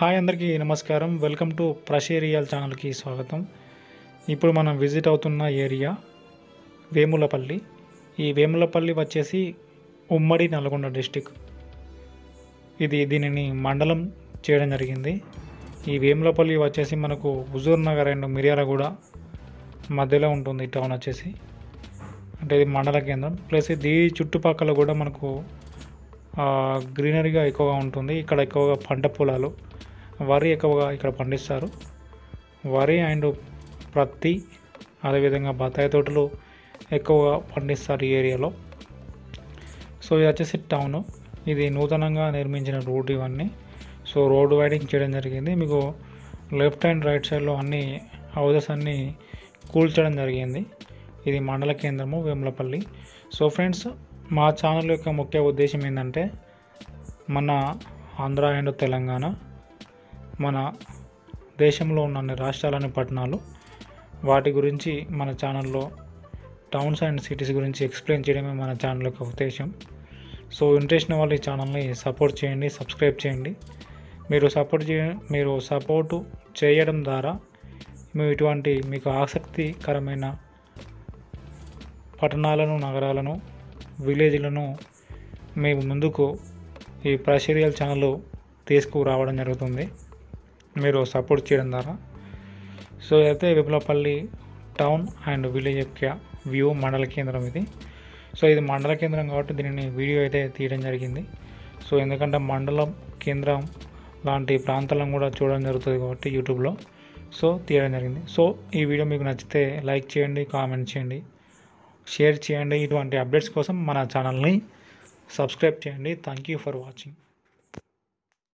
hi అందరికీ నమస్కారం welcome to ప్రషేరియాల్ ఛానల్కి స్వాగతం ఇప్పుడు మనం విజిట్ అవుతున్న ఏరియా వేములపల్లి ఈ వేములపల్లి వచ్చేసి ఉమ్మడి నల్గొండ డిస్టిక్ ఇది దీనిని మండలం చేయడం జరిగింది ఈ వేములపల్లి వచ్చేసి మనకు హుజూర్ నగర్ అండ్ మిర్యాలగూడ మధ్యలో ఉంటుంది ఈ టౌన్ వచ్చేసి అంటే ఇది మండల కేంద్రం ప్లస్ ఇది చుట్టుపక్కల కూడా మనకు ఆ, గ్రీనరీగా ఎక్కువగా ఉంటుంది ఇక్కడ ఎక్కువగా పంట పొలాలు వరి ఎక్కువగా ఇక్కడ పండిస్తారు వరి అండ్ ప్రత్తి అదేవిధంగా బత్తాయి తోటలు ఎక్కువగా పండిస్తారు ఈ ఏరియాలో సో ఇది వచ్చేసి టౌన్ ఇది నూతనంగా నిర్మించిన రోడ్డు ఇవన్నీ సో రోడ్డు వైడింగ్ చేయడం జరిగింది మీకు లెఫ్ట్ అండ్ రైట్ సైడ్లో అన్ని హౌసెస్ అన్నీ కూల్చడం జరిగింది ఇది మండల కేంద్రము వేములపల్లి సో ఫ్రెండ్స్ మా ఛానల్ యొక్క ముఖ్య ఉద్దేశం ఏంటంటే మన ఆంధ్ర అండ్ తెలంగాణ మన దేశంలో ఉన్న అన్ని రాష్ట్రాలని పట్టణాలు వాటి గురించి మన ఛానల్లో టౌన్స్ అండ్ సిటీస్ గురించి ఎక్స్ప్లెయిన్ చేయడమే మన ఛానల్ యొక్క ఉద్దేశం సో ఇంట్రెస్ట్ ఉన్న వాళ్ళు ఈ ఛానల్ని సపోర్ట్ చేయండి సబ్స్క్రైబ్ చేయండి మీరు సపోర్ట్ చే మీరు సపోర్టు చేయడం ద్వారా మేము ఇటువంటి మీకు ఆసక్తికరమైన పట్టణాలను నగరాలను విలేజ్లను మేము ముందుకు ఈ ప్రషరియల్ ఛానల్ తీసుకురావడం జరుగుతుంది మీరు సపోర్ట్ చేయడం ద్వారా సో అయితే విప్లపల్లి టౌన్ అండ్ విలేజ్ యొక్క వ్యూ మండల కేంద్రం ఇది సో ఇది మండల కేంద్రం కాబట్టి దీనిని వీడియో అయితే తీయడం జరిగింది సో ఎందుకంటే మండలం కేంద్రం లాంటి ప్రాంతాలను కూడా చూడడం జరుగుతుంది కాబట్టి యూట్యూబ్లో సో తీయడం జరిగింది సో ఈ వీడియో మీకు నచ్చితే లైక్ చేయండి కామెంట్ చేయండి షేర్ చేయండి ఇటువంటి అప్డేట్స్ కోసం మన ఛానల్ని సబ్స్క్రైబ్ చేయండి థ్యాంక్ యూ ఫర్ వాచింగ్